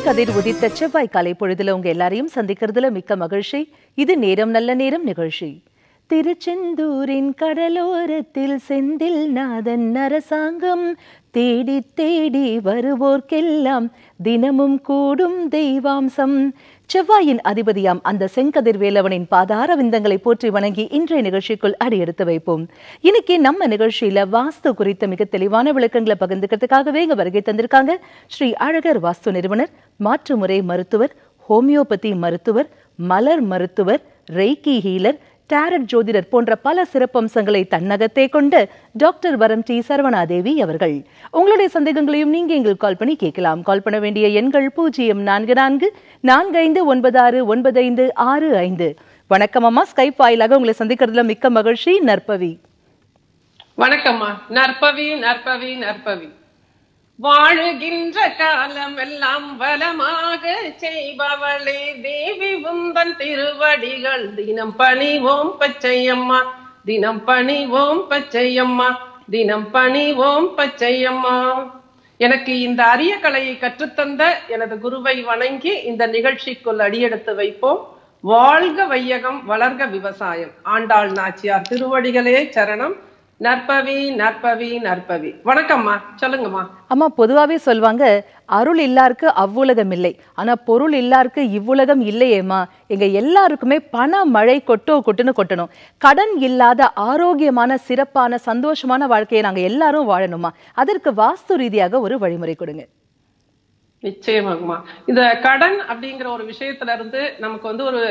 கதிர் உதித்த செவ்வாய் காலை பொழுதுல உங்க எல்லாரையும் சந்திக்கிறதுல மிக்க மகிழ்ச்சி இது நேரம் நல்ல நேரம் நிகழ்ச்சி திருச்செந்தூரின் கடலோரத்தில் செந்தில் நாதன் அரசாங்கம் தேடி தேடி வருவோர்க்கெல்லாம் தினமும் கூடும் தெய்வாம்சம் செவ்வாயின் அதிபதியாம் அந்த செங்கதிர் வேலவனின் பாதார விந்தங்களை போற்றி வணங்கி இன்றைய நிகழ்ச்சிக்குள் அடியெடுத்து வைப்போம் இன்னைக்கு நம்ம நிகழ்ச்சியில வாஸ்து குறித்த மிக தெளிவான விளக்கங்களை பகிர்ந்துக்கிறதுக்காகவே இங்க வருகை தந்திருக்காங்க ஸ்ரீ அழகர் வாஸ்து நிறுவனர் மாற்றுமுறை மருத்துவர் ஹோமியோபதி மருத்துவர் மலர் மருத்துவர் ரெய்கி ஹீலர் டேரட் ஜோதிடர் போன்ற பல சிறப்பம்சங்களை தன்னகத்தே கொண்ட டாக்டர் வரம் டி சரவணாதேவி அவர்கள் உங்களுடைய சந்தேகங்களையும் நீங்க எங்களுக்கு கால் பண்ணி கேட்கலாம் கால் பண்ண வேண்டிய எண்கள் பூஜ்ஜியம் நான்கு நான்கு நான்கு ஐந்து ஒன்பது ஆறு ஒன்பது ஐந்து ஆறு ஐந்து வணக்கம் அம்மா ஸ்கைப் வாயிலாக உங்களை சந்திக்கிறதுல மிக்க மகிழ்ச்சி நற்பவி வணக்கம்மா நற்பவி நற்பவி நற்பவி வாழுகின்ற காலம் எல்லாம் வளமாக செய்பவளே தேவி உந்தன் திருவடிகள் தினம் பணிவோம் பச்சையம்மா தினம் பணிவோம் பச்சையம்மா தினம் பணிவோம் பச்சையம்மா எனக்கு இந்த அரிய கலையை கற்றுத்தந்த எனது குருவை வணங்கி இந்த நிகழ்ச்சிக்குள் அடியெடுத்து வைப்போம் வாழ்க வையகம் வளர்க விவசாயம் ஆண்டாள் நாச்சியார் திருவடிகளே சரணம் நற்பவி நற்பவி நற்பவி வணக்கம்மா சொல்லுங்கம்மா அம்மா பொதுவாவே சொல்வாங்க அருள் இல்லாருக்கு அவ்வுலகம் இல்லை ஆனா பொருள் இல்லாருக்கு இவ்வுலகம் இல்லையேம்மா எங்க எல்லாருக்குமே பண மழை கொட்டோ கொட்டுன்னு கொட்டணும் கடன் இல்லாத ஆரோக்கியமான சிறப்பான சந்தோஷமான வாழ்க்கையை நாங்க எல்லாரும் வாழணுமா அதற்கு வாஸ்து ரீதியாக ஒரு வழிமுறை கொடுங்க நிச்சயமாங்கம்மா இந்த கடன் அப்படிங்கிற ஒரு விஷயத்துல இருந்து நமக்கு வந்து ஒரு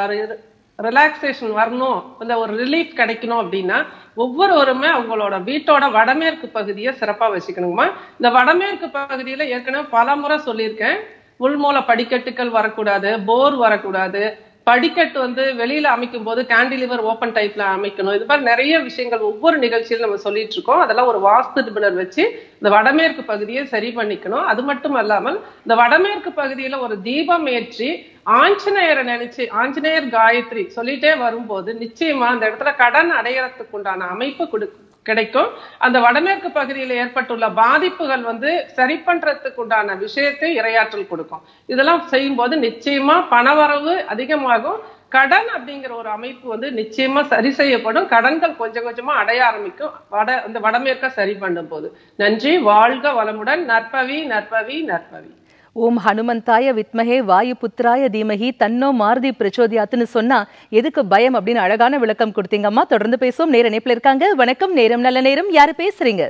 ரிலாக்ஸேஷன் வரணும் இந்த ஒரு ரிலீஃப் கிடைக்கணும் அப்படின்னா ஒவ்வொருவருமே அவங்களோட வீட்டோட வடமேற்கு பகுதியை சிறப்பா வச்சுக்கணுங்கம்மா இந்த வடமேற்கு பகுதியில ஏற்கனவே பல முறை சொல்லியிருக்கேன் உள்மூல படிக்கட்டுகள் வரக்கூடாது போர் வரக்கூடாது படிக்கட்டு வந்து வெளியில அமைக்கும் போது கேண்டிலிவர் ஓப்பன் டைப்ல அமைக்கணும் இது மாதிரி நிறைய விஷயங்கள் ஒவ்வொரு நிகழ்ச்சியிலும் நம்ம சொல்லிட்டு இருக்கோம் அதெல்லாம் ஒரு வாஸ்து நிபுணர் வச்சு இந்த வடமேற்கு பகுதியை சரி பண்ணிக்கணும் அது மட்டும் அல்லாமல் இந்த வடமேற்கு பகுதியில ஒரு தீபம் ஏற்றி ஆஞ்சநேயரை நினைச்சு ஆஞ்சநேயர் காயத்ரி சொல்லிட்டே வரும்போது நிச்சயமா அந்த இடத்துல கடன் அடையறதுக்கு உண்டான அமைப்பு கொடு கிடைக்கும் அந்த வடமேற்கு பகுதியில் ஏற்பட்டுள்ள பாதிப்புகள் வந்து சரி பண்றதுக்கு உண்டான விஷயத்தை இரையாற்றல் கொடுக்கும் இதெல்லாம் செய்யும்போது நிச்சயமா பணவரவு அதிகமாகும் கடன் அப்படிங்கிற ஒரு அமைப்பு வந்து நிச்சயமா சரி செய்யப்படும் கடன்கள் கொஞ்சம் கொஞ்சமா அடைய ஆரம்பிக்கும் வட இந்த வடமேற்க சரி பண்ணும் போது நன்றி வாழ்க வளமுடன் நற்பவி நற்பவி நற்பவி ஓம் ஹனுமந்தாய வித்மகே வாயு புத்திராய தீமகி தன்னோ மாருதி பிரச்சோதியாத்துன்னு சொன்னா எதுக்கு பயம் அப்படின்னு அழகான விளக்கம் கொடுத்தீங்கம்மா தொடர்ந்து பேசுவோம் நேர இணைப்புல இருக்காங்க வணக்கம் நேரம் நல்ல நேரம் யாரு பேசுறீங்க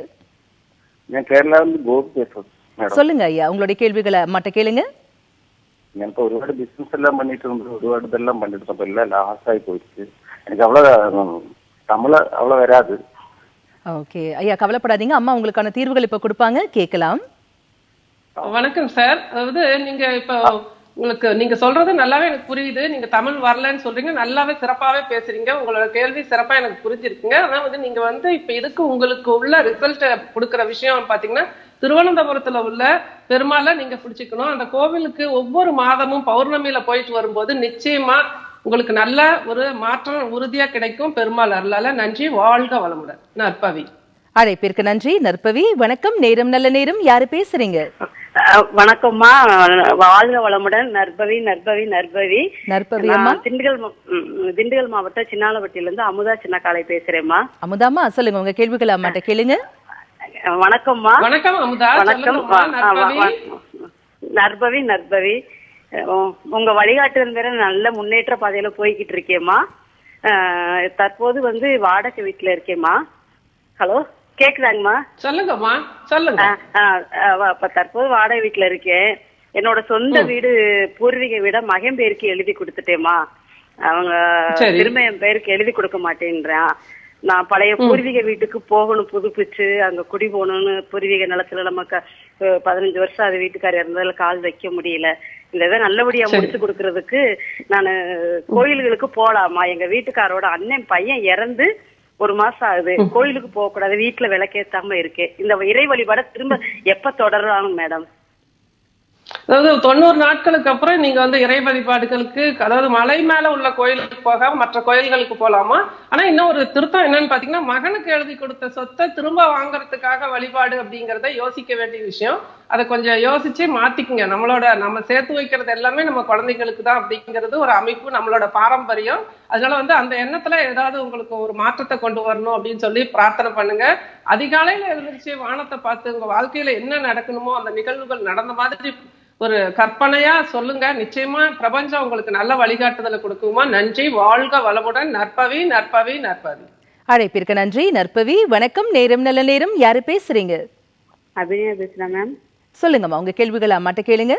ഞാൻ കേരള ഗോപി பேசுறேன் மேடம் சொல்லுங்க ஐயா உங்களுடைய கேள்விகளை அம்மாட்ட கேளுங்க ഞാനിപ്പോ ഒരുപാട് ബിസിനസ് എല്ലാം பண்ணிட்டு இருந்து ഒരുപാട് ഇതെല്ലാം பண்ணிட்டு இருந்தப்ப எல்லாம் லாஸ் ஆகி போயிடுச்சு எனக்கு அவ்வளவு தமிழ அவ்வளவு வராது ஓகே ஐயா கவலைப்படாதீங்க அம்மா உங்களுக்கான தீர்வுகள் இப்ப கொடுப்பாங்க கேட்கலாம் வணக்கம் சார் அதாவது நீங்க இப்போ உங்களுக்கு நீங்க சொல்றது நல்லாவே எனக்கு புரியுது நீங்க தமிழ் வரலன்னு சொல்றீங்க நல்லாவே சிறப்பாவே பேசுறீங்க உங்களோட கேள்வி சிறப்பா எனக்கு புரிஞ்சிருக்குங்க ஆனா வந்து நீங்க வந்து இப்ப இதுக்கு உங்களுக்கு உள்ள ரிசல்ட் கொடுக்கிற விஷயம் பாத்தீங்கன்னா திருவனந்தபுரத்துல உள்ள பெருமாளை நீங்க பிடிச்சிக்கணும் அந்த கோவிலுக்கு ஒவ்வொரு மாதமும் பௌர்ணமியில போயிட்டு வரும்போது நிச்சயமா உங்களுக்கு நல்ல ஒரு மாற்றம் உறுதியா கிடைக்கும் பெருமாள் அருளால நன்றி வாழ்க வளமுடன் நற்பவி அழைப்பிற்கு நன்றி நற்பவி வணக்கம் நேரம் நல்ல நேரம் யாரு பேசுறீங்க அஹ் வணக்கம்மா வாழ்க வளமுடன் நற்பவி நற்பவி நற்பவி நற்பவி நான் அம்மா திண்டுக்கல் மா- ம், ம், திண்டுக்கல் மாவட்டம் சின்னாலப்பட்டியில இருந்து அமுதா சின்னக்காலை பேசுறேம்மா அமுதாம்மா சொல்லுங்க உங்க கேள்விகளை அம்மாட்ட கேளுங்க அஹ் வணக்கம் வணக்கம் அமுதா வணக்கம் சொல்லுங்கம்மா அஹ் வ- நற்பவி வ- நற்பவி நற்பவி அஹ் உங்க வழிகாட்டுதல் மேல நல்ல முன்னேற்ற பாதையில போய்கிட்டு இருக்கேம்மா அஹ் தற்போது வந்து வாடகை வீட்டுல இருக்கேம்மா ஹலோ கேக்குதாங்கம்மா சொல்லுங்கம்மா சொல்லுங்க ஆ, ஆ, ஆ, வ- இப்ப தற்போது வாடகை வீட்டுல இருக்கேன் என்னோட சொந்த வீடு பூர்வீக வீட மகன் பேருக்கு எழுதி கொடுத்துட்டேம்மா அவங்க சரி. திரும்ப என் பேருக்கு எழுதி கொடுக்க மாட்டேன்றான் நான் பழைய பூர்வீக வீட்டுக்கு போகணும் புதுப்பிச்சு அங்க குடி போகணும்னு பூர்வீக நிலத்துல நமக்கு அஹ், பதினஞ்சு வருஷம் அது வீட்டுக்காரர் இருந்ததுல கால் வைக்க முடியல இந்த இதை நல்லபடியா முடிச்சு கொடுக்கறதுக்கு நான் கோயில்களுக்கு போலாமா எங்க வீட்டுக்காரோட அண்ணன் பையன் இறந்து ஒரு மாசம் ஆகுது கோயிலுக்கு போக கூடாது வீட்டுல விளக்கேத்தாம இருக்கேன் இந்த இறை வழிபாட திரும்ப எப்ப தொடர்றாங்க மேடம் அதாவது தொண்ணூறு நாட்களுக்கு அப்புறம் நீங்க வந்து இறை வழிபாடுகளுக்கு அதாவது மலை மேல உள்ள கோயிலுக்கு போகாம மற்ற கோயில்களுக்கு போலாமா ஆனா இன்னும் ஒரு திருத்தம் என்னன்னு பாத்தீங்கன்னா மகனுக்கு எழுதி கொடுத்த சொத்தை திரும்ப வாங்குறதுக்காக வழிபாடு அப்படிங்கறத யோசிக்க வேண்டிய விஷயம் அதை கொஞ்சம் யோசிச்சு மாத்திக்குங்க நம்மளோட நம்ம சேர்த்து வைக்கிறது எல்லாமே நம்ம குழந்தைங்களுக்கு தான் அப்படிங்கிறது ஒரு அமைப்பு நம்மளோட பாரம்பரியம் அதனால வந்து அந்த எண்ணத்துல ஏதாவது உங்களுக்கு ஒரு மாற்றத்தை கொண்டு வரணும் அப்படின்னு சொல்லி பிரார்த்தனை பண்ணுங்க அதிகாலையில எழுந்திருச்சு வானத்தை பார்த்து உங்க வாழ்க்கையில என்ன நடக்கணுமோ அந்த நிகழ்வுகள் நடந்த மாதிரி ஒரு கற்பனையா சொல்லுங்க நிச்சயமா பிரபஞ்சம் உங்களுக்கு நல்ல வழிகாட்டுதலை கொடுக்குமா நன்றி வாழ்க வளமுடன் நற்பவி நற்பவி நற்பவி அழைப்பிற்கு நன்றி நற்பவி வணக்கம் நேரம் நல்ல நேரம் யாரு பேசுறீங்க அபிநயா பேசுறேன் மேம் சொல்லுங்கம்மா உங்க கேள்விகளை அம்மாட்ட கேளுங்க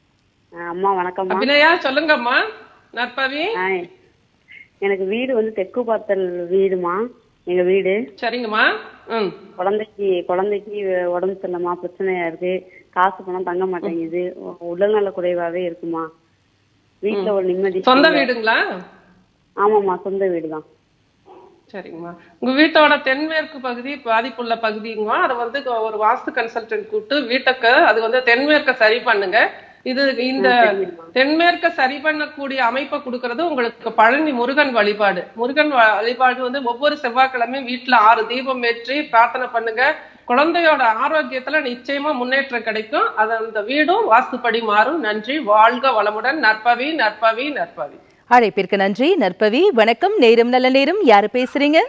அம்மா வணக்கம்மா அபிநயா சொல்லுங்கம்மா நற்பவி ஆ, எனக்கு வீடு வந்து தெற்கு பார்த்தல் வீடுமா எங்க வீடு சரிங்கம்மா ம் குழந்தைக்கு குழந்தைக்கு உடம்பு சரியில்லம்மா பிரச்சனையா இருக்கு காசு பணம் தங்க மாட்டேங்குது உ- உடல்நல குறைவாவே இருக்குமா வீட்டுல ஒரு நிம்மதி சொந்த இல்ல. வீடுங்களா ஆமாம்மா சொந்த வீடு தான் சரிங்கம்மா உங்க வீட்டோட தென்மேற்கு பகுதி பாதிப்புள்ள பகுதிங்கம்மா அதை வந்து ஒரு வாஸ்து கன்சல்டன்ட் கூப்பிட்டு வீட்டுக்கு அது வந்து தென்மேற்க சரி பண்ணுங்க இது இந்த தென்மேற்க சரி பண்ணக்கூடிய அமைப்பை கொடுக்கறது உங்களுக்கு பழனி முருகன் வழிபாடு முருகன் வ- வழிபாடு வந்து ஒவ்வொரு செவ்வாய்க்கிழமையும் வீட்டுல ஆறு தீபம் ஏற்றி பிரார்த்தனை பண்ணுங்க குழந்தையோட ஆரோக்கியத்துல நிச்சயமா முன்னேற்றம் கிடைக்கும் அது அந்த வீடும் வாஸ்துப்படி மாறும் நன்றி வாழ்க வளமுடன் நற்பவி நற்பவி நற்பவி அழைப்பிற்கு நன்றி நற்பவி வணக்கம் நேரம் நல்ல நேரம் யாரு பேசுறீங்க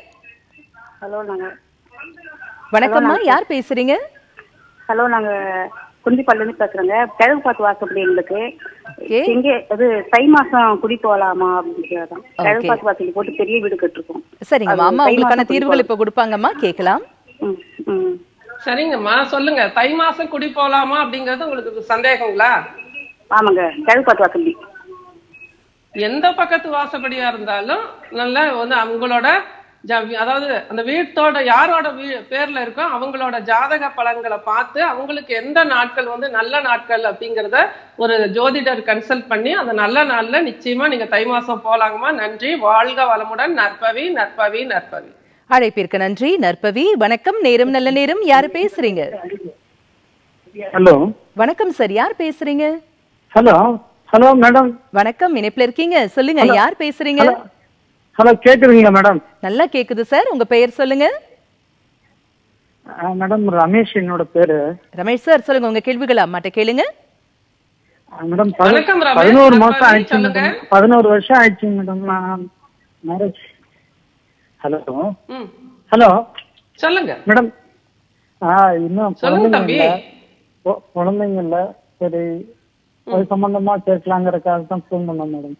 ஹலோ நாங்க வணக்கம்மா யார் பேசுறீங்க ஹலோ நாங்க குந்திப்பள்ளிருந்து பேசுறோங்க கிழக்கு பார்த்து வாசப்படி எங்களுக்கு Okay. எங்க அது தை மாசம் குடி போகலாமா அப்படிங்கிறதான் கிழக்கு Okay. பார்த்து வாசல் போட்டு பெரிய வீடு கட்டிருக்கோம் சரிங்கம்மா அது அம்மா தை உங்களுக்கான மாசம் தீர்வுகள் இப்ப கொடுப்பாங்கம்மா கேட்கலாம் ம் ம் சரிங்கம்மா சொல்லுங்க தை மாசம் குடி போலாமா அப்படிங்கறது உங்களுக்கு சந்தேகங்களா ஆமாங்க கிழக்கு பார்த்து வாசப்படி எந்த பக்கத்து வாசப்படியா இருந்தாலும் நல்லா வந்து அவங்களோட ஜ- அதாவது அந்த வீட்டோட யாரோட வீ- பேர்ல இருக்கோ அவங்களோட ஜாதக பலன்களை பார்த்து அவங்களுக்கு எந்த நாட்கள் வந்து நல்ல நாட்கள் அப்படிங்கறத ஒரு ஜோதிடர் கன்சல்ட் பண்ணி அந்த நல்ல நாள்ல நிச்சயமா நீங்க தை மாசம் போலாங்கம்மா நன்றி வாழ்க வளமுடன் நற்பவி நற்பவி நற்பவி அழைப்பிற்கு நன்றி நற்பவி வணக்கம் நேரம் நல்ல நேரம் யாரு பேசுறீங்க ஹலோ வணக்கம் சார் யார் பேசுறீங்க ஹலோ ஹலோ மேடம் வணக்கம் இணைப்புல இருக்கீங்க சொல்லுங்க யார் பேசுறீங்க ஹலோ கேக்குதுங்களா மேடம் நல்லா கேக்குது சார் உங்க பெயர் சொல்லுங்க ஆ, மேடம் ரமேஷ் என்னோட பேரு ரமேஷ் சார் சொல்லுங்க உங்க கேள்விகளை அம்மாட்ட கேளுங்க ஆ, மேடம் பதி- வணக்கம் ரமேஷ். பதினோரு நான் மாசம் பதில் ஆயிடுச்சு சொல்லுங்க. மேடம் பதினோரு வருஷம் ஆயிடுச்சு மேடம் நான் மேரேஜ் ஹலோ ம் ஹலோ சொல்லுங்க மேடம் ஆ இன்னும் சொல்லுங்க குழந்தைங்க தம்பி. இல்ல கொ- குழந்தைங்க இல்ல சரி அது சம்பந்தமா கேட்கலாங்கிறதுக்காக தான் ஃபோன் பண்ணோம் மேடம்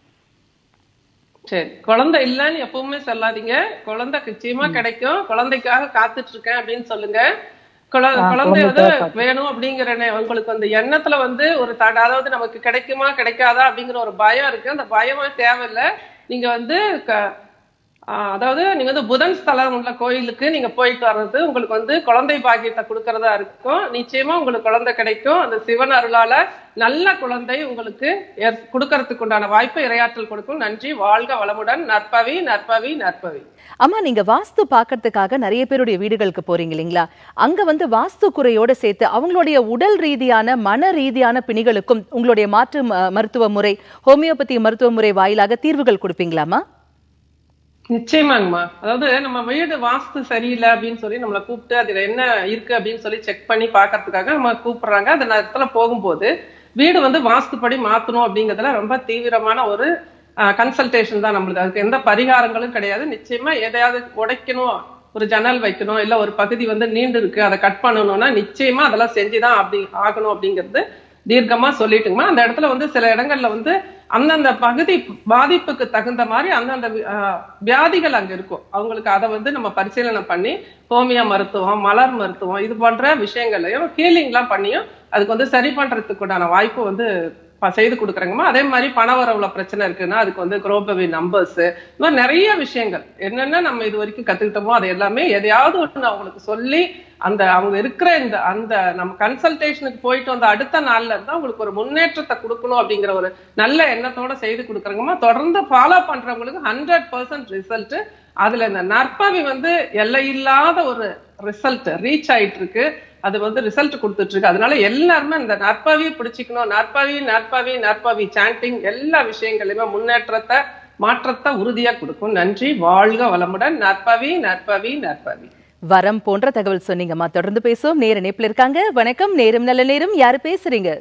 சரி குழந்தை இல்லைன்னு எப்பவுமே சொல்லாதீங்க குழந்தை நிச்சயமா கிடைக்கும் குழந்தைக்காக காத்துட்டு இருக்கேன் அப்படின்னு சொல்லுங்க குழ- ஆ, குழந்தை வந்து குழந்தைக்காக வேணும் அப்படிங்கிற நே- உங்களுக்கு அந்த எண்ணத்துல வந்து ஒரு தட அதாவது நமக்கு கிடைக்குமா கிடைக்காதா அப்படிங்கிற ஒரு பயம் இருக்கு அந்த பயமே தேவையில்லை நீங்க வந்து க- ஆ, அதாவது நீங்க வந்து புதன் ஸ்தலம் உள்ள கோயிலுக்கு நீங்க போயிட்டு வர்றது உங்களுக்கு வந்து குழந்தை பாக்கியத்தை கொடுக்கறதா இருக்கும் நிச்சயமா உங்களுக்கு குழந்தை கிடைக்கும் அந்த சிவன் அருளால நல்ல குழந்தை உங்களுக்கு ஏற்- கொடுக்கறதுக்கு உண்டான வாய்ப்பை இரையாற்றல் கொடுக்கும் நன்றி வாழ்க வளமுடன் நற்பவி நற்பவி நற்பவி அம்மா நீங்க வாஸ்து பார்க்கறதுக்காக நிறைய பேருடைய வீடுகளுக்கு போறீங்க இல்லைங்களா அங்க வந்து வாஸ்து குறையோட சேர்த்து அவங்களுடைய உடல் ரீதியான மன ரீதியான பிணிகளுக்கும் உங்களுடைய மாற்று ம- மருத்துவ முறை ஹோமியோபதி மருத்துவ முறை வாயிலாக தீர்வுகள் கொடுப்பீங்களாமா நிச்சயமாங்கம்மா அதாவது நம்ம வீடு வாஸ்து சரியில்லை அப்படின்னு சொல்லி நம்மளை கூப்பிட்டு அதுல என்ன இருக்கு அப்படின்னு சொல்லி செக் பண்ணி பார்க்கறதுக்காக நம்ம கூப்பிடுறாங்க அந்த நேரத்துல போகும்போது வீடு வந்து வாஸ்துப்படி மாத்தணும் அப்படிங்கறதுல ரொம்ப தீவிரமான ஒரு கன்சல்டேஷன் தான் நம்மளுக்கு அதுக்கு எந்த பரிகாரங்களும் கிடையாது நிச்சயமா எதையாவது உடைக்கணும் ஒரு ஜன்னல் வைக்கணும் இல்ல ஒரு பகுதி வந்து நீண்டு இருக்கு அதை கட் பண்ணணும்னா நிச்சயமா அதெல்லாம் செஞ்சுதான் அப்படி ஆகணும் அப்படிங்கிறது தீர்க்கமா சொல்லிட்டுங்கம்மா அந்த இடத்துல வந்து சில இடங்கள்ல வந்து அந்தந்த பகுதி பாதிப்புக்கு தகுந்த மாதிரி அந்தந்த வி- ஆஹ் வியாதிகள் அங்க இருக்கும் அவங்களுக்கு அதை வந்து நம்ம பரிசீலனை பண்ணி ஹோமியா மருத்துவம் மலர் மருத்துவம் இது போன்ற விஷயங்களையும் ஹீலிங் எல்லாம் பண்ணியும் அதுக்கு வந்து சரி பண்றதுக்கு உண்டான வாய்ப்பு வந்து ப- செய்து கொடுக்குறாங்கம்மா அதே மாதிரி பண வரவுல பிரச்சனை இருக்குன்னா அதுக்கு வந்து குரோபவி நம்பர்ஸ் இந்த மாதிரி நிறைய விஷயங்கள் என்னென்ன நம்ம இது வரைக்கும் கத்துக்கிட்டோமோ அது எல்லாமே எதையாவது ஒண்ணு அவங்களுக்கு சொல்லி அந்த அவங்க இருக்கிற இந்த அந்த நம்ம கன்சல்டேஷனுக்கு போயிட்டு வந்த அடுத்த நாள்ல இருந்து அவங்களுக்கு ஒரு முன்னேற்றத்தை கொடுக்கணும் அப்படிங்கிற ஒரு நல்ல எண்ணத்தோட செய்து கொடுக்குறாங்கம்மா தொடர்ந்து ஃபாலோ பண்றவங்களுக்கு ஹண்ட்ரட் பர்சன்ட் ரிசல்ட் அதுல இந்த நற்பவி வந்து எல்லையில்லாத ஒரு ரிசல்ட் ரீச் ஆயிட்டு இருக்கு அது வந்து ரிசல்ட் கொடுத்துட்டு இருக்கு அதனால எல்லாருமே இந்த நற்பவி பிடிச்சிக்கணும் நற்பவி நற்பவி நற்பவி சாண்டிங் எல்லா விஷயங்களையுமே முன்னேற்றத்தை மாற்றத்தை உறுதியா கொடுக்கும் நன்றி வாழ்க வளமுடன் நற்பவி நற்பவி நற்பவி வரம் போன்ற தகவல் சொன்னீங்கம்மா தொடர்ந்து பேசுவோம் நேர இணைப்புல இருக்காங்க வணக்கம் நேரம் நல்ல நேரம் யாரு பேசுறீங்க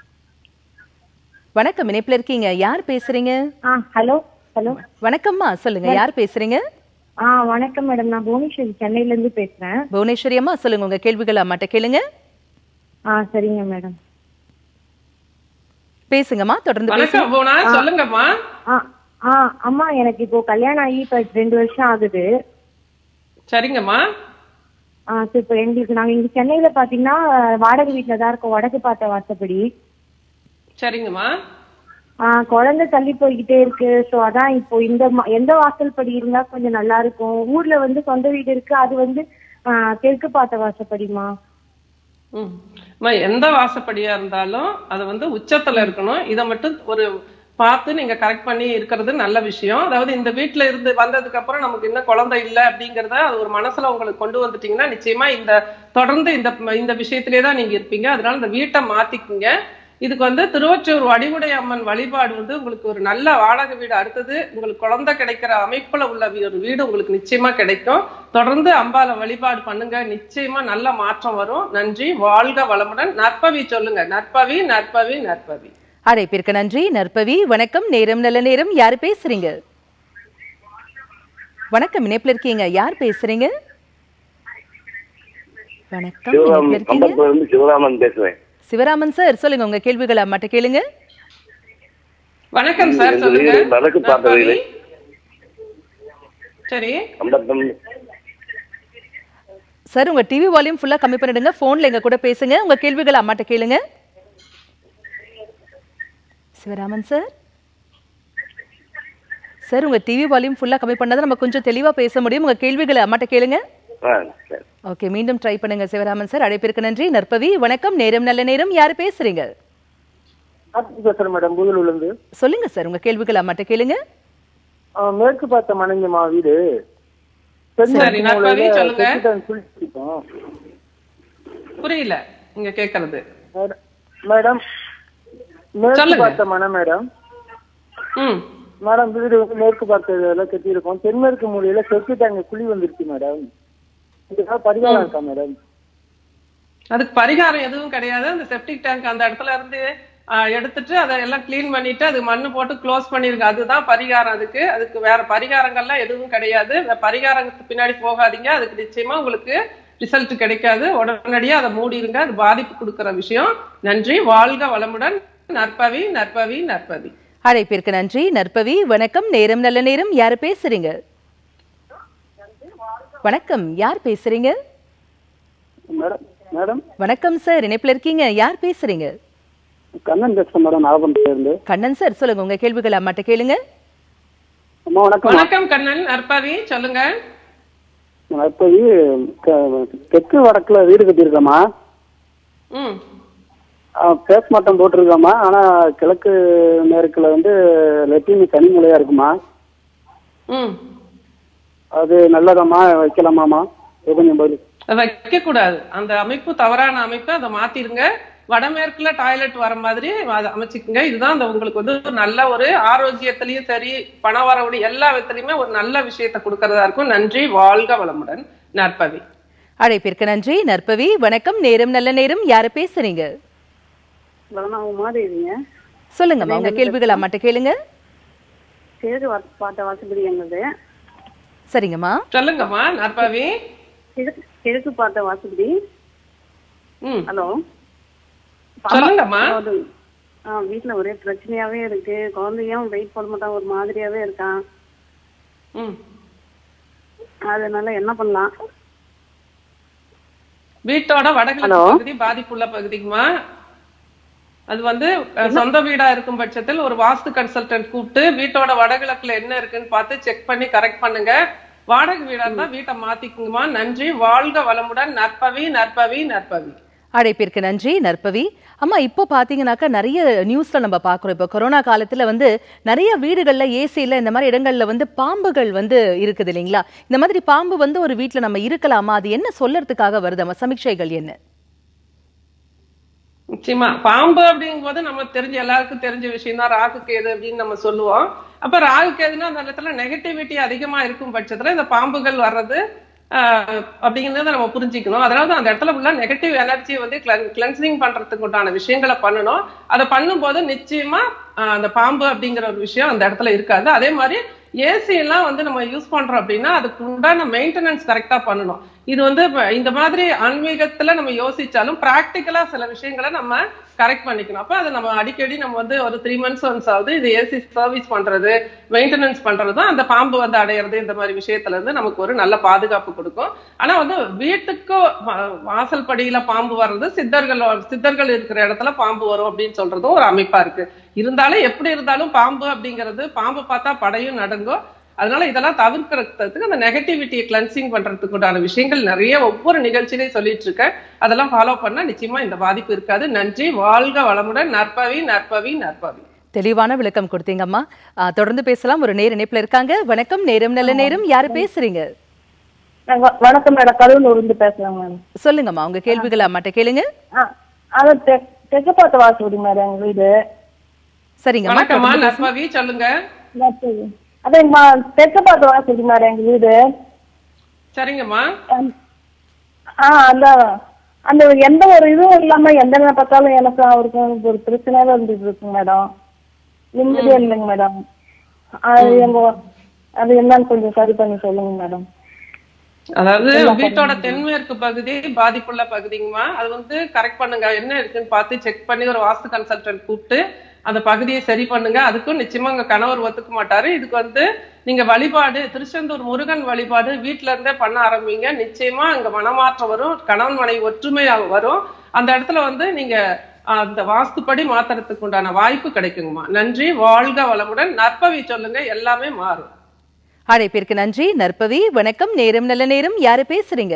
வணக்கம் இணைப்புல இருக்கீங்க யார் பேசுறீங்க ஆ ஹலோ ஹலோ வணக்கம்மா சொல்லுங்க யார் பேசுறீங்க ஆ வணக்கம் மேடம் நான் புவனேஸ்வரி சென்னையில இருந்து பேசுறேன் புவனேஸ்வரி அம்மா சொல்லுங்க உங்க கேள்விகள் அம்மாட்ட கேளுங்க ஆ சரிங்க மேடம் பேசுங்கம்மா தொடர்ந்து பேசுங்க வணக்கம் போனா சொல்லுங்கம்மா ஆ ஆ அம்மா எனக்கு இப்போ கல்யாணம் ஆகி இப்போ ரெண்டு வருஷம் ஆகுது சரிங்கம்மா ஆ சரி இப்போ எங்களுக்கு நாங்க இங்க சென்னையில பாத்தீங்கன்னா வாடகை வீட்டுல தான் இருக்கோம் வடக்கு பார்த்த வாசப்படி சரிங்கம்மா ஆ குழந்தை தள்ளி போய்கிட்டே இருக்கு ஸோ அதான் இப்போ இந்த ம- எந்த வாசல் படி இருந்தா கொஞ்சம் நல்லா இருக்கும் ஊர்ல வந்து சொந்த வீடு இருக்கு அது வந்து ஆ, தெற்கு பார்த்த வாசப்படிமா ம். அம்மா, எந்த வாசப்படியா இருந்தாலும் அது வந்து உச்சத்துல இருக்கணும் இதை மட்டும் ஒரு பார்த்து நீங்க கரெக்ட் பண்ணி இருக்கிறது நல்ல விஷயம் அதாவது இந்த வீட்ல இருந்து வந்ததுக்கு அப்புறம் நமக்கு இன்னும் குழந்தை இல்லை அப்படிங்கறத அது ஒரு மனசுல உங்களுக்கு கொண்டு வந்துட்டீங்கன்னா நிச்சயமா இந்த தொடர்ந்து இந்த இந்த விஷயத்திலே தான் நீங்க இருப்பீங்க அதனால இந்த வீட்டை மாத்திக்குங்க இதுக்கு வந்து திருவொற்றியூர் வடிவுடை அம்மன் வழிபாடு வந்து உங்களுக்கு ஒரு நல்ல வாடகை வீடு அடுத்தது உங்களுக்கு குழந்தை கிடைக்கிற அமைப்புல உள்ள வீ- ஒரு வீடு உங்களுக்கு நிச்சயமா கிடைக்கும் தொடர்ந்து அம்பால வழிபாடு பண்ணுங்க நிச்சயமா நல்ல மாற்றம் வரும் நன்றி வாழ்க வளமுடன் நற்பவி சொல்லுங்க நற்பவி நற்பவி நற்பவி அழைப்பிற்கு நன்றி நற்பவி வணக்கம் நேரம் நல்ல நேரம் யாரு பேசுறீங்க வணக்கம் இணைப்புல இருக்கீங்க யார் பேசுறீங்க வணக்கம் இணைப்புல இருக்கீங்க கம்பத்துல இருந்து சிவராமன் பேசுறேன் சிவராமன் சார் சொல்லுங்க உங்க கேள்விகளை அம்மாட்ட கேளுங்க வணக்கம் சார் எங்க சொல்லுங்க வீடு வடக்கு பார்த்த நற்பவி. வீடு. சரி கம்பத்தம் சார் உங்க டிவி வால்யூம் ஃபுல்லா கம்மி பண்ணிடுங்க போன்ல எங்க கூட பேசுங்க உங்க கேள்விகளை அம்மாட்ட கேளுங்க சிவராமன் சார் சார் உங்க டிவி வால்யூம் ஃபுல்லா கம்மி பண்ணாதான் நம்ம கொஞ்சம் தெளிவா பேச முடியும் உங்க கேள்விகளை அம்மாட்ட கேளுங்க ஆ சரி ஓகே மீண்டும் ட்ரை பண்ணுங்க சிவராமன் சார் அழைப்பிற்கு நன்றி நற்பவி வணக்கம் நேரம் நல்ல நேரம் யாரு பேசுறீங்க கார்த்திக் பேசுறேன் மேடம் புதலூர்ல இருந்து சொல்லுங்க சார் உங்க கேள்விகளை அம்மாட்ட கேளுங்க ஆ, மேற்கு பார்த்த மனைஞ்சமா வீடு சரி, நற்பவி, சொல்லுங்க. குளிச்சிருக்கோம் புரியல இங்க கேக்குறது மேடம், மேடம் மேற்கு சொல்லுங்க. பார்த்த மனை மேடம் ம் மேடம் வீடு வந்து மேற்கு பார்த்ததுல கட்டியிருக்கோம் தென்மேற்கு மூலையில செக்கு டேங்க் குழி வந்துருச்சு மேடம் இதுக்காக பரிகாரம் இருக்கா மேடம் அதுக்கு பரிகாரம் எதுவும் கிடையாது அந்த செப்டிக் டேங்க் அந்த இடத்துல இருந்து ஆஹ், எடுத்துட்டு அதை எல்லாம் க்ளீன் பண்ணிட்டு அது மண்ணு போட்டு க்ளோஸ் பண்ணிருங்க அதுதான் பரிகாரம் அதுக்கு அதுக்கு வேற பரிகாரங்கள்லாம் எதுவும் கிடையாது இந்த பரிகாரத்துக்கு பின்னாடி போகாதீங்க அதுக்கு நிச்சயமா உங்களுக்கு ரிசல்ட் கிடைக்காது உடனடியா அதை மூடிருங்க அது பாதிப்பு கொடுக்கிற விஷயம் நன்றி வாழ்க வளமுடன் நற்பவி நற்பவி நற்பவி அழைப்பிற்கு நன்றி நற்பவி வணக்கம் நேரம் நல்ல நேரம் யாரு பேசுறீங்க வணக்கம் யார் பேசுறீங்க மேடம் மேடம் வணக்கம் சார் இணைப்புல இருக்கீங்க யார் பேசுறீங்க கண்ணன் பேசுறேன் மேடம் நாகப்பட்டினத்துல இருந்து கண்ணன் சார் சொல்லுங்க உங்க கேள்விகளை அம்மாட்ட கேளுங்க அம்மா வணக்கம் வணக்கம் கண்ணன் நற்பவி சொல்லுங்க நான் இப்போ தெற்கு வடக்குல வீடு கட்டியிருக்கேம்மா ம் பேஸ் மட்டம் போட்டிருக்கோம்மா ஆனா கிழக்கு மேற்குல வந்து லெட்டின் தனிமலையா இருக்குமா ம் அது நல்லதாம்மா வைக்கலாமாம்மா இது கொஞ்சம் பதில் வைக்க கூடாது அந்த அமைப்பு தவறான அமைப்பு அதை மாத்திருங்க வடமேற்குல டாய்லெட் வர மாதிரி அதை அமைச்சுக்குங்க இதுதான் அந்த உங்களுக்கு வந்து ஒரு நல்ல ஒரு ஆரோக்கியத்திலயும் சரி பண வரவுடைய எல்லா விதத்திலயுமே ஒரு நல்ல விஷயத்தை கொடுக்கறதா இருக்கும் நன்றி வாழ்க வளமுடன் நற்பவி அழைப்பிற்கு நன்றி நற்பவி வணக்கம் நேரம் நல்ல நேரம் யாரு பேசுறீங்க நான் உமாதேவிங்க சொல்லுங்கம்மா உங்க கேள்விகள் அம்மாட்ட கேளுங்க கிழக்கு வா- பார்த்த வாசப்படி என்னது சரிங்கம்மா சொல்லுங்கம்மா நற்பவி கிழக்கு கிழக்கு பார்த்த வாசப்படி ம் ஹலோ சொல்லுங்கம்மா அதாவது, ஆ, வீட்ல ஒரே பிரச்சனையாவே இருக்கு குழந்தையும் வெயிட் போட மாட்டான் ஒரு மாதிரியாவே இருக்கான் ம் அதனால என்ன பண்ணலாம் வீட்டோட வடகிழக்கு பகுதி பாதிப்புள்ள பகுதிக்குமா அது வந்து அஹ், சொந்த வீடா இருக்கும் பட்சத்தில் ஒரு வாஸ்து கன்சல்டன்ட் கூப்பிட்டு வீட்டோட வடகிழக்குல என்ன இருக்குன்னு பார்த்து செக் பண்ணி கரெக்ட் பண்ணுங்க வாடகை வீடா இருந்தா வீட்டை மாத்திக்குங்கம்மா நன்றி வாழ்க வளமுடன் நற்பவி நற்பவி நற்பவி அழைப்பிற்கு நன்றி நற்பவி அம்மா இப்போ பாத்தீங்கன்னாக்கா நிறைய நியூஸ்ல நம்ம பார்க்குறோம் இப்போ கொரோனா காலத்துல வந்து நிறைய வீடுகள்ல ஏசில இந்த மாதிரி இடங்கள்ல வந்து பாம்புகள் வந்து இருக்குது இல்லைங்களா இந்த மாதிரி பாம்பு வந்து ஒரு வீட்ல நம்ம இருக்கலாமா அது என்ன சொல்லறதுக்காக வருது அம்மா சமீட்சைகள் என்ன நிச்சயமா பாம்பு அப்படிங்கும்போது நம்ம தெரிஞ்ச எல்லாருக்கும் தெரிஞ்ச விஷயம் தான் ராகு கேது அப்படின்னு நம்ம சொல்லுவோம் அப்ப ராகு கேதுன்னா அந்த இடத்துல நெகட்டிவிட்டி அதிகமா இருக்கும் பட்சத்துல இந்த பாம்புகள் வர்றது ஆஹ், அப்படிங்கறத நம்ம புரிஞ்சுக்கணும் அதனால தான் அந்த இடத்துல உள்ள நெகட்டிவ் எனர்ஜியை வந்து கிளென்சிங் பண்றதுக்கு உண்டான விஷயங்களை பண்ணணும் அதை பண்ணும்போது நிச்சயமா ஆஹ், அந்த பாம்பு அப்படிங்கிற ஒரு விஷயம் அந்த இடத்துல இருக்காது அதே மாதிரி ஏசி எல்லாம் வந்து நம்ம யூஸ் பண்றோம் அப்படின்னா அதுக்கு உண்டான மெயின்டெனன்ஸ் கரெக்டா பண்ணணும் இது வந்து இப்ப இந்த மாதிரி ஆன்மீகத்துல நம்ம யோசிச்சாலும் பிராக்டிக்கலா சில விஷயங்களை நம்ம கரெக்ட் பண்ணிக்கணும் அப்ப அதை நம்ம அடிக்கடி நம்ம வந்து ஒரு த்ரீ மந்த்ஸ் ஒன்ஸ் ஆகுது இது ஏசி சர்வீஸ் பண்றது மெயின்டெனன்ஸ் பண்றது தான் அந்த பாம்பு வந்து அடையிறது இந்த மாதிரி விஷயத்துல இருந்து நமக்கு ஒரு நல்ல பாதுகாப்பு கொடுக்கும் ஆனா வந்து வீட்டுக்கு வா- வாசல் படியில பாம்பு வர்றது சித்தர்கள் சித்தர்கள் இருக்கிற இடத்துல பாம்பு வரும் அப்படின்னு சொல்றதும் ஒரு அமைப்பா இருக்கு இருந்தாலும் எப்படி இருந்தாலும் பாம்பு அப்படிங்கிறது பாம்பு பார்த்தா படையும் நடுங்கும் அதனால இதெல்லாம் தவிர்க்கிறதுக்கு அந்த நெகட்டிவிட்டியை கிளென்சிங் பண்றதுக்கு உண்டான விஷயங்கள் நிறைய ஒவ்வொரு நிகழ்ச்சியிலையும் சொல்லிட்டு இருக்கேன் அதெல்லாம் ஃபாலோ பண்ணா நிச்சயமா இந்த பாதிப்பு இருக்காது நன்றி வாழ்க வளமுடன் நற்பவி நற்பவி நற்பவி தெளிவான விளக்கம் கொடுத்தீங்கம்மா ஆ, தொடர்ந்து பேசலாம் ஒரு நேர இணைப்புல இருக்காங்க வணக்கம் நேரம் நல்ல நேரம் யாரு பேசுறீங்க வ- வணக்கம் மேடம் கடலூர் இருந்து பேசுறேன் மேடம் சொல்லுங்கம்மா உங்க கேள்விகள் அம்மாட்ட கேளுங்க ஆ, அது தெ- தெற்கு பார்த்த வாசப்படி மேடம் எங்க வீடு சரிங்கம்மா வணக்கம்மா தொடர்ந்து பேசுங்க. நற்பவி சொல்லுங்க அதேங்கம்மா தெற்கு பார்த்த வாசப்படி மேடம் எங்க வீடு சரிங்கம்மா அம், ஆ அந்த அந்த எந்த ஒரு இதுவும் இல்லாம எந்த நேரம் பார்த்தாலும் எனக்கும் அவருக்கும் ஒரு பிரச்சனையாவே இருந்துட்டு இருக்கு மேடம் நிம்மதியா இல்லைங்க மேடம் அது எங்க அது என்னன்னு கொஞ்சம் சரி பண்ணி சொல்லுங்க மேடம் அதாவது வீட்டோட தென்மேற்கு பகுதி பாதிப்புள்ள பகுதிங்கம்மா அது வந்து கரெக்ட் பண்ணுங்க என்ன இருக்குன்னு பார்த்து செக் பண்ணி ஒரு வாஸ்து கன்சல்டன்ட் கூப்பிட்டு அந்த பகுதியை சரி பண்ணுங்க அதுக்கும் நிச்சயமா உங்க கணவர் ஒத்துக்க மாட்டாரு இதுக்கு வந்து நீங்க வழிபாடு திருச்செந்தூர் முருகன் வழிபாடு வீட்ல இருந்தே பண்ண ஆரம்பிங்க நிச்சயமா அங்க மனமாற்றம் வரும் கணவன் மனைவி ஒற்றுமை வரும் அந்த இடத்துல வந்து நீங்க ஆஹ், அந்த வாஸ்துப்படி மாத்துறதுக்கு உண்டான வாய்ப்பு கிடைக்குங்கம்மா நன்றி வாழ்க வளமுடன் நற்பவி சொல்லுங்க எல்லாமே மாறும் அழைப்பிற்கு நன்றி நற்பவி வணக்கம் நேரம் நல்ல நேரம் யாரு பேசுறீங்க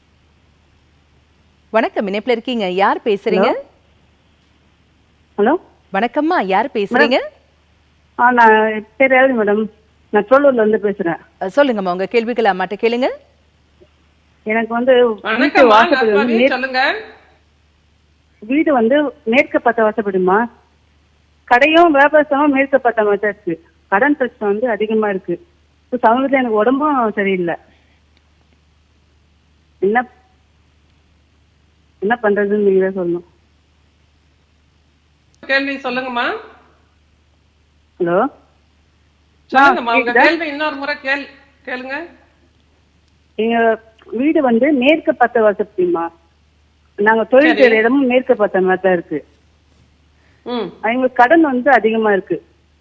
வணக்கம் இணைப்புல இருக்கீங்க யார் பேசுறீங்க ஹலோ வணக்கம்மா யார் பேசுறீங்க ஆ நான் பேர் ரேவதி மேடம் நான் சோழூர்ல இருந்து பேசுறேன் அஹ், சொல்லுங்கம்மா உங்க கேள்விகள் அம்மாட்ட கேளுங்க எனக்கு வந்து வீட்டு வணக்கம்மா வாசப்படி வந்து நற்பவி மேற்கு- சொல்லுங்க வீடு வந்து மேற்கு பார்த்த வாசப்படுமா கடையும் வியாபாரமும் மேற்கு பார்த்த மாதிரி தான் இருக்கு கடன் பிரச்சனை வந்து அதிகமா இருக்கு இப்போ சமீபத்தில் எனக்கு உடம்பும் சரியில்லை என்ன என்ன பண்றதுன்னு நீங்க தான் சொல்லணும் கேள்வி சொல்லுங்கம்மா ஹலோ சொல்லுங்கம்மா உங்க கேக்குதா? கேள்வி இன்னொரு முறை கேள் கேளுங்க எங்க வீடு வந்து மேற்கு பார்த்த வாசப்படிமா நாங்க தொழில் சரி. செய்யற இடமும் மேற்கு பார்த்த மாதிரி தான் இருக்கு ம் எங்களுக்கு கடன் வந்து அதிகமா இருக்கு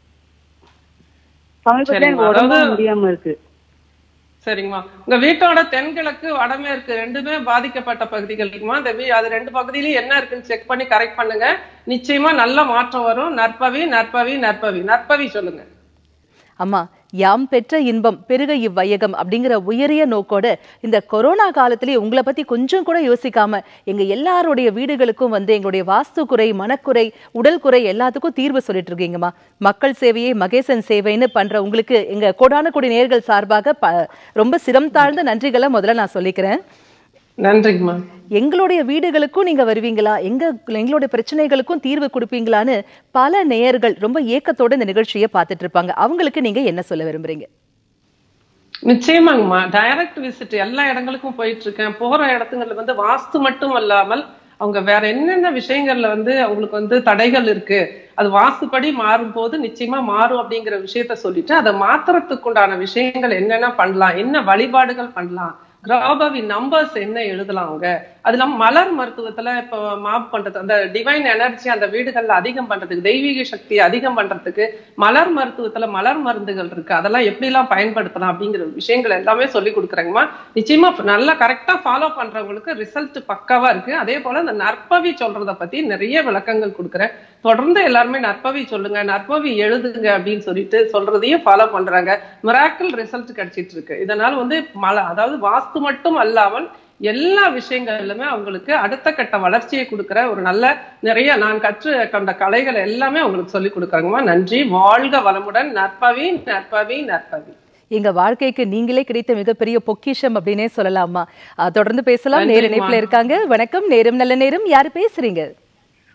சமீபத்துல சரிம்மா, எனக்கு உடம்பு அதாவது- முடியாம இருக்கு சரிங்கம்மா உங்க வீட்டோட தென்கிழக்கு வடமேற்கு ரெண்டுமே பாதிக்கப்பட்ட பகுதிகளுக்குமா அந்த வீ அது ரெண்டு பகுதியிலயும் என்ன இருக்குன்னு செக் பண்ணி கரெக்ட் பண்ணுங்க நிச்சயமா நல்ல மாற்றம் வரும் நற்பவி நற்பவி நற்பவி நற்பவி சொல்லுங்க அம்மா யாம் பெற்ற இன்பம் பெருக இவ்வையகம் அப்படிங்கிற உயரிய நோக்கோட இந்த கொரோனா காலத்திலேயே உங்களை பத்தி கொஞ்சம் கூட யோசிக்காம எங்க எல்லாருடைய வீடுகளுக்கும் வந்து எங்களுடைய வாஸ்து குறை மனக்குறை உடல் குறை எல்லாத்துக்கும் தீர்வு சொல்லிட்டு இருக்கீங்கம்மா மக்கள் சேவையை மகேசன் சேவைன்னு பண்ற உங்களுக்கு எங்க கோடான கோடி நேர்கள் சார்பாக ப- ரொம்ப சிரம் தாழ்ந்த நன்றிகளை முதல்ல நான் சொல்லிக்கிறேன் நன்றிங்கம்மா எங்களுடைய வீடுகளுக்கும் நீங்க வருவீங்களா எங்க எங்களுடைய பிரச்சனைகளுக்கும் தீர்வு கொடுப்பீங்களான்னு பல நேயர்கள் ரொம்ப ஏக்கத்தோட இந்த நிகழ்ச்சியை பார்த்துட்டு இருப்பாங்க அவங்களுக்கு நீங்க என்ன சொல்ல விரும்புறீங்க நிச்சயமாங்கம்மா டைரக்ட் விசிட் எல்லா இடங்களுக்கும் போயிட்டு இருக்கேன் போற இடத்துங்கள்ல வந்து வாஸ்து மட்டும் அல்லாமல் அவங்க வேற என்னென்ன விஷயங்கள்ல வந்து அவங்களுக்கு வந்து தடைகள் இருக்கு அது வாஸ்துப்படி மாறும் போது நிச்சயமா மாறும் அப்படிங்கிற விஷயத்த சொல்லிட்டு அதை மாத்துறதுக்கு உண்டான விஷயங்கள் என்னென்ன பண்ணலாம் என்ன வழிபாடுகள் பண்ணலாம் கிராபவி நம்பர்ஸ் என்ன எழுதலாம் அவங்க அது இல்லாம மலர் மருத்துவத்துல இப்போ மாப் பண்றது அந்த டிவைன் எனர்ஜி அந்த வீடுகள்ல அதிகம் பண்றதுக்கு தெய்வீக சக்தியை அதிகம் பண்றதுக்கு மலர் மருத்துவத்துல மலர் மருந்துகள் இருக்கு அதெல்லாம் எப்படி எல்லாம் பயன்படுத்தலாம் அப்படிங்கிற விஷயங்கள் எல்லாமே சொல்லி கொடுக்குறேங்கம்மா நிச்சயமா நல்லா கரெக்டா ஃபாலோ பண்றவங்களுக்கு ரிசல்ட் பக்காவா இருக்கு அதே போல இந்த நற்பவி சொல்றத பத்தி நிறைய விளக்கங்கள் கொடுக்குறேன் தொடர்ந்து எல்லாருமே நற்பவி சொல்லுங்க நற்பவி எழுதுங்க அப்படின்னு சொல்லிட்டு சொல்றதையும் ஃபாலோ பண்றாங்க மிராக்கிள் ரிசல்ட் கிடைச்சிட்டு இருக்கு இதனால வந்து மல அதாவது வாஸ்து மட்டும் அல்லாமல் எல்லா விஷயங்களிலுமே அவங்களுக்கு அடுத்த கட்ட வளர்ச்சியை கொடுக்கிற ஒரு நல்ல நிறைய நான் கற்று கண்ட கலைகள் எல்லாமே அவங்களுக்கு சொல்லி கொடுக்குறாங்கம்மா நன்றி வாழ்க வளமுடன் நற்பவி நற்பவி நற்பவி எங்க வாழ்க்கைக்கு நீங்களே கிடைத்த மிகப்பெரிய பொக்கிஷம் அப்படின்னே சொல்லலாமா அஹ், தொடர்ந்து பேசலாம் நேர நன்றிம்மா. இணைப்புல இருக்காங்க வணக்கம் நேரம் நல்ல நேரம் யாரு பேசுறீங்க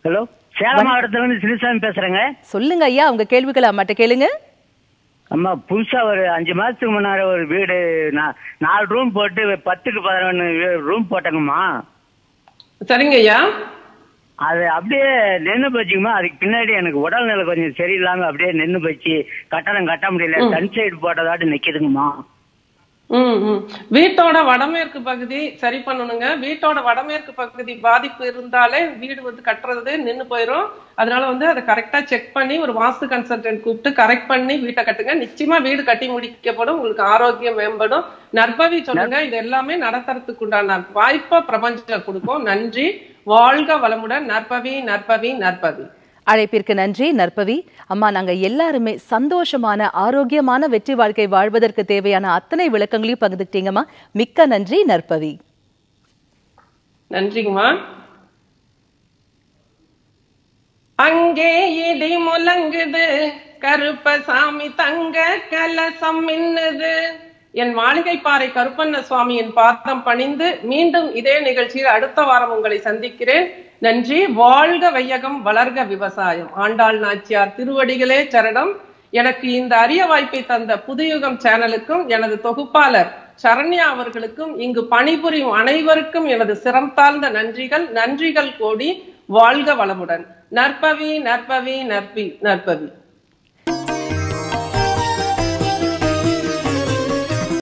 ஹலோ சேலம் மாவட்டத்துல இருந்து சிறுசாமி பேசுறேங்க சொல்லுங்க ஐயா உங்க கேள்விகளை அம்மாட்ட கேளுங்க அம்மா புதுசா ஒரு அஞ்சு மாசத்துக்கு முன்னாடி ஒரு வீடு நா- நாலு ரூம் போட்டு பத்துக்கு பதினொன்னு ரூம் போட்டேங்கம்மா சரிங்க ஐயா அது அப்படியே நின்னு போச்சுங்கம்மா அதுக்கு பின்னாடி எனக்கு உடல்நிலை கொஞ்சம் சரியில்லாம அப்படியே நின்னு போச்சு கட்டணம் கட்ட முடியல ம். சன் சைடு போட்டதாட்டு நிக்குதுங்கம்மா ம் ம் வீட்டோட வடமேற்கு பகுதி சரி பண்ணணுங்க வீட்டோட வடமேற்கு பகுதி பாதிப்பு இருந்தாலே வீடு வந்து கட்டுறது நின்னு போயிடும் அதனால வந்து அதை கரெக்டா செக் பண்ணி ஒரு வாஸ்து கன்சல்டன்ட் கூப்பிட்டு கரெக்ட் பண்ணி வீட்டை கட்டுங்க நிச்சயமா வீடு கட்டி முடிக்கப்படும் உங்களுக்கு ஆரோக்கியம் மேம்படும் நற்பவி சொல்லுங்க இது எல்லாமே நடத்துறதுக்கு உண்டான வாய்ப்பை பிரபஞ்சம் கொடுக்கும் நன்றி வாழ்க வளமுடன் நற்பவி நற்பவி நற்பவி அழைப்பிற்கு நன்றி நற்பவி அம்மா நாங்க எல்லாருமே சந்தோஷமான ஆரோக்கியமான வெற்றி வாழ்க்கை வாழ்வதற்கு தேவையான அத்தனை விளக்கங்களையும் பகிர்ந்துக்கிட்டீங்கம்மா மிக்க நன்றி நற்பவி நன்றிங்கம்மா அங்கே இடி முழங்குது கருப்பசாமி தங்க கலசம் மின்னுது என் மாளிகை பாறை கருப்பண்ண சுவாமியின் பாதம் பணிந்து மீண்டும் இதே நிகழ்ச்சியில் அடுத்த வாரம் உங்களை சந்திக்கிறேன் நன்றி வாழ்க வையகம் வளர்க விவசாயம் ஆண்டாள் நாச்சியார் திருவடிகளே சரணம் எனக்கு இந்த அரிய வாய்ப்பை தந்த புதுயுகம் சேனலுக்கும் எனது தொகுப்பாளர் சரண்யா அவர்களுக்கும் இங்கு பணிபுரியும் அனைவருக்கும் எனது சிரம் தாழ்ந்த நன்றிகள் நன்றிகள் கோடி வாழ்க வளமுடன் நற்பவி நற்பவி நற்பி நற்பவி